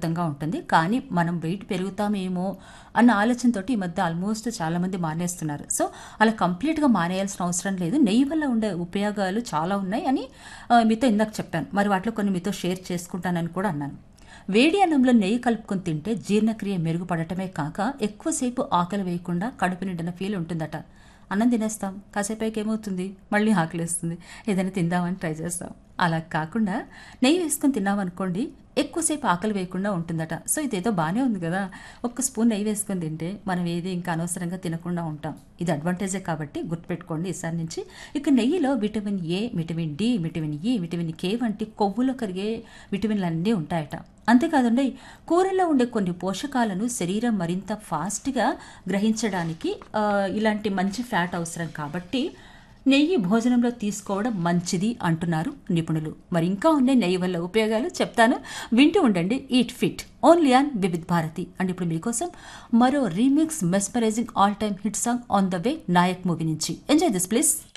అద్భుతంగా ఉంటుంది కానీ మనం వెయిట్ పెరుగుతామేమో అన్న ఆలోచనతోటి ఈ మధ్య ఆల్మోస్ట్ చాలా మంది మానేస్తున్నారు సో అలా కంప్లీట్గా మానేయాల్సిన అవసరం లేదు నెయ్యి వల్ల ఉండే ఉపయోగాలు చాలా ఉన్నాయి అని ఆ, మీతో ఇందాక చెప్పాను మరి వాటిలో కొన్ని మీతో షేర్ చేసుకుంటానని కూడా అన్నాను వేడి అన్నంలో నెయ్యి కలుపుకొని తింటే జీర్ణక్రియ మెరుగుపడటమే కాక ఎక్కువసేపు ఆకలి వేయకుండా కడుపు నిండిన ఫీల్ ఉంటుందట అన్నం తినేస్తాం కాసేపైకి ఏమవుతుంది మళ్ళీ ఆకలిస్తుంది ఏదైనా తిందామని ట్రై చేస్తాం అలా కాకుండా నెయ్యి వేసుకొని తిన్నామనుకోండి ఎక్కువసేపు ఆకలి వేయకుండా ఉంటుందట సో ఇదేదో బాగానే ఉంది కదా ఒక్క స్పూన్ నెయ్యి వేసుకొని తింటే మనం ఏది ఇంకా అనవసరంగా తినకుండా ఉంటాం ఇది అడ్వాంటేజే కాబట్టి గుర్తుపెట్టుకోండి ఈసారి నుంచి ఇక నెయ్యిలో vitamin A vitamin D vitamin E vitamin K వంటి కొవ్వులో కరిగే విటమిన్లు అన్నీ ఉంటాయట అంతేకాదండి కూరల్లో ఉండే కొన్ని పోషకాలను శరీరం మరింత ఫాస్ట్గా గ్రహించడానికి ఆ, ఇలాంటి మంచి ఫ్యాట్ అవసరం కాబట్టి నెయ్యి భోజనంలో తీసుకోవడం మంచిది అంటున్నారు నిపుణులు మరి ఇంకా ఉన్నాయి నెయ్యి వల్ల ఉపయోగాలు చెప్తాను వింటూ ఉండండి eat fit only on Vividh Bharati and ఇప్పుడు మీకోసం మరో remix mesmerising all time hit song on the way Nayak movie నుంచి ఎంజాయ్ దిస్ ప్లీజ్